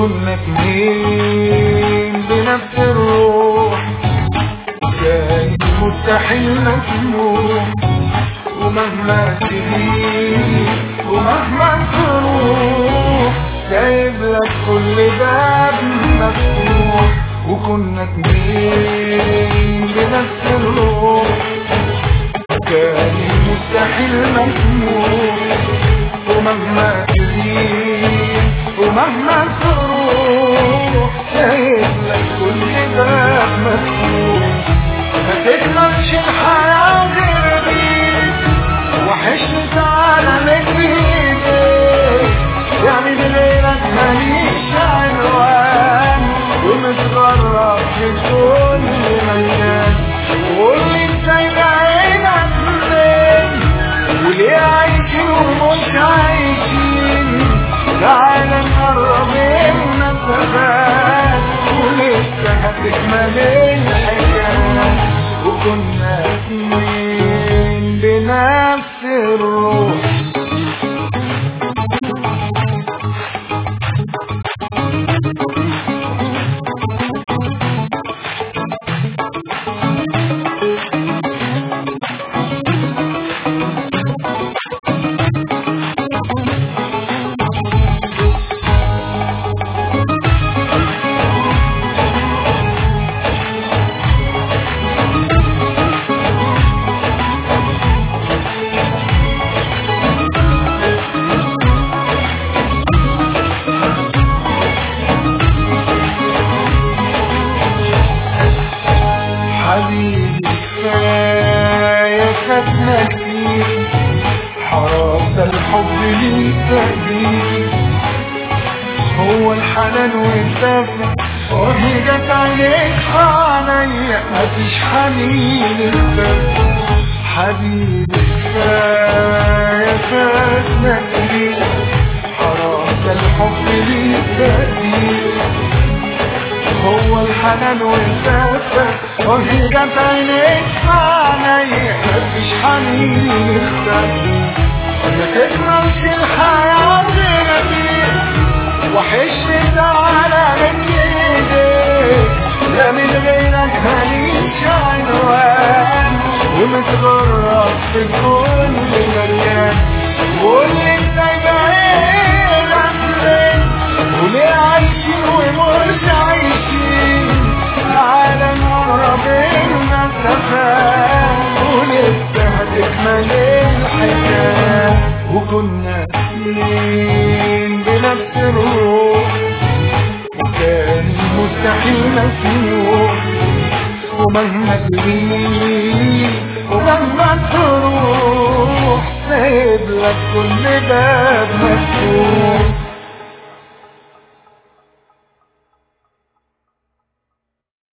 وكنا اتنين بنفس الروح كان مستحيل مسموح ومهما تغيب ومهما تروح سايب لك كل باب مفتوح وكنا اتنين بنفس الروح كان مستحيل مسموح ومهما تغيب ومهما تروح سايب لك كل باب مفتوح ما تكملش الحياة غير بيك وحشني تعالى من بيدك يعني بليلك ماليش عنوان ومتغرب في كل مكان وقولي ازاي بعيدك منين وليه عايشين ومش عايشين تعالى نقرب المسافات ولسه هتكمل الحكاية وكنا اتنين بنفس الروح حبيبي كفاية فاتنا كتير حرام ده الحب ليه تهديد هو الحنان والدفى وهي جت عليك عليا مفيش حنين الدفى حبيبي كفاية فاتنا كتير حرام ده الحب ليه تهديد هو الحنان والدفى وهي جت عينيك عليا مفيش حنين اختفى ما تكملش الحياة غير بيك وحشني تعالى من ايديك لا من غيرك ماليش عنوان ومتغرب في كل مكان واللي ازاي بعيدك ليه وليه عايشين ومش عايشين تعالى نقرب المسافات ولسه هتكمل الحكاية وكنا اتنين بنفس الروح وكان مستحيل مسموح ومهما تغيب ومهما تروح سايب لك كل باب مفتوح